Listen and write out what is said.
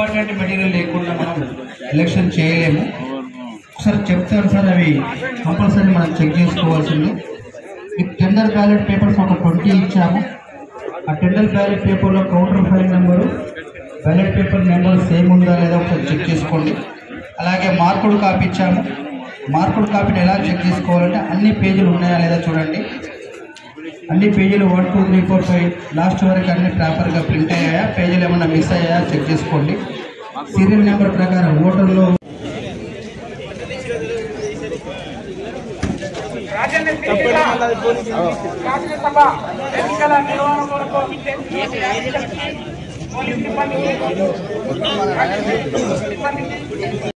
important material లేకుండా మనం election చేయలేము ఒకసారి చెప్తాను సార్ అవి కంపల్సరీ మనం చెక్ చేసుకోవాల్సింది మీకు టెండర్ బ్యాలెట్ పేపర్స్ ఒక ట్వంటీ ఇచ్చాము ఆ టెండర్ బ్యాలెట్ పేపర్లో counter file number ballot paper number same ఉందా లేదా ఒకసారి చెక్ చేసుకోండి అలాగే మార్కుడు కాపీ ఇచ్చాము మార్కుడు కాపీని ఎలా చెక్ చేసుకోవాలంటే అన్ని పేజీలు ఉన్నాయా లేదా చూడండి అన్ని పేజీలు one two three four five last వరకు అన్ని ప్రాపర్గా ప్రింట్ అయ్యాయా పేజీలు ఏమన్నా మిస్ అయ్యాయా చెక్ చేసుకోండి సీరియల్ నెంబర్ ప్రకారం ఓటర్లో రాజ్యసభ ఎన్నికల నిర్వహణ కొరకు పోలీస్ సిబ్బందికి సిబ్బందికి